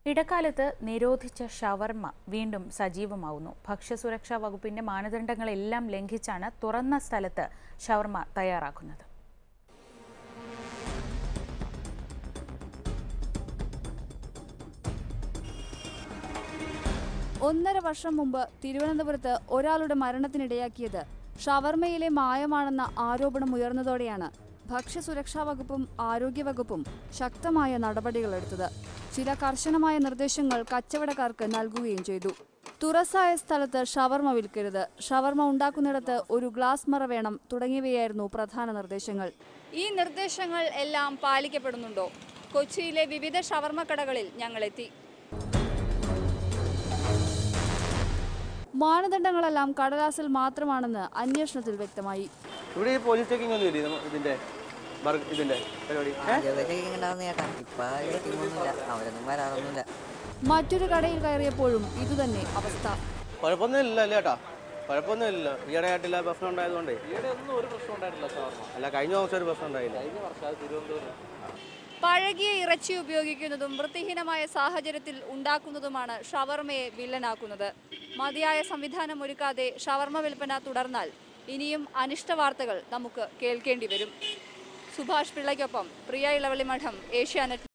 ഇടക്കാലത്ത് നിരോധിച്ച ഷവർമ്മ വീണ്ടും സജീവമാവുന്നു ഭക്ഷ്യസുരക്ഷാ വകുപ്പിന്റെ മാനദണ്ഡങ്ങളെല്ലാം ലംഘിച്ചാണ് തുറന്ന സ്ഥലത്ത് ഷവർമ്മ തയ്യാറാക്കുന്നത് ഒന്നര വർഷം മുമ്പ് തിരുവനന്തപുരത്ത് ഒരാളുടെ മരണത്തിനിടയാക്കിയത് ഷവർമയിലെ മായമാണെന്ന ആരോപണം ഉയർന്നതോടെയാണ് ഭക്ഷ്യസുരക്ഷാ വകുപ്പും ആരോഗ്യവകുപ്പും ശക്തമായ നടപടികളെടുത്തത് ചില കർശനമായ നിർദ്ദേശങ്ങൾ കച്ചവടക്കാർക്ക് നൽകുകയും ചെയ്തു തുറസായ സ്ഥലത്ത് ഷവർമ വിൽക്കരുത് ഷവർമ ഉണ്ടാക്കുന്നിടത്ത് ഒരു ഗ്ലാസ് മറ വേണം തുടങ്ങിയവയായിരുന്നു പ്രധാന നിർദ്ദേശങ്ങൾ ഈ നിർദ്ദേശങ്ങൾ എല്ലാം പാലിക്കപ്പെടുന്നുണ്ടോ കൊച്ചിയിലെ വിവിധ ഷവർമ കടകളിൽ ഞങ്ങളെത്തി മാനദണ്ഡങ്ങളെല്ലാം കടലാസിൽ മാത്രമാണെന്ന് അന്വേഷണത്തിൽ വ്യക്തമായി ഇവിടെ ഈ പോലീസ് ചെക്കിംഗ് ഒന്നും ഇല്ലേ നമ്മ- ഇതിന്റെ ബർഗ് ഇതിന്റെ പരിപാടി ഏ? ആദ്യമൊക്കെ ഉണ്ടാവുന്ന ചേട്ടാ ഇപ്പൊ ഒന്നുമില്ല അവരൊന്നും വരാറൊന്നുമില്ല മറ്റൊരു കടയിൽ കയറിയപ്പോഴും ഇതുതന്നെ അവസ്ഥ കുഴപ്പമൊന്നും ഇല്ല അല്ലേ ചേട്ടാ കുഴപ്പമൊന്നും ഇല്ല ഈയിടെ ആയിട്ടില്ല പ്രശ്നം ഉണ്ടായതുകൊണ്ടേ അല്ല കഴിഞ്ഞ ദിവസം ഒരു പ്രശ്നം ഉണ്ടായില്ല പഴകിയ ഇറച്ചി ഉപയോഗിക്കുന്നതും വൃത്തിഹീനമായ സാഹചര്യത്തിൽ ഉണ്ടാക്കുന്നതുമാണ് ഷവർമയെ വില്ലനാക്കുന്നത് മതിയായ സംവിധാനം ഒരുക്കാതെ ഷവർമ വിൽപ്പന തുടർന്നാൽ ഇനിയും അനിഷ്ട വാർത്തകൾ നമുക്ക് കേൾക്കേണ്ടി വരും സുഭാഷ് പിള്ളയ്ക്കൊപ്പം പ്രിയ ഇളവള്ളി മഠം ഏഷ്യാനെറ്റ്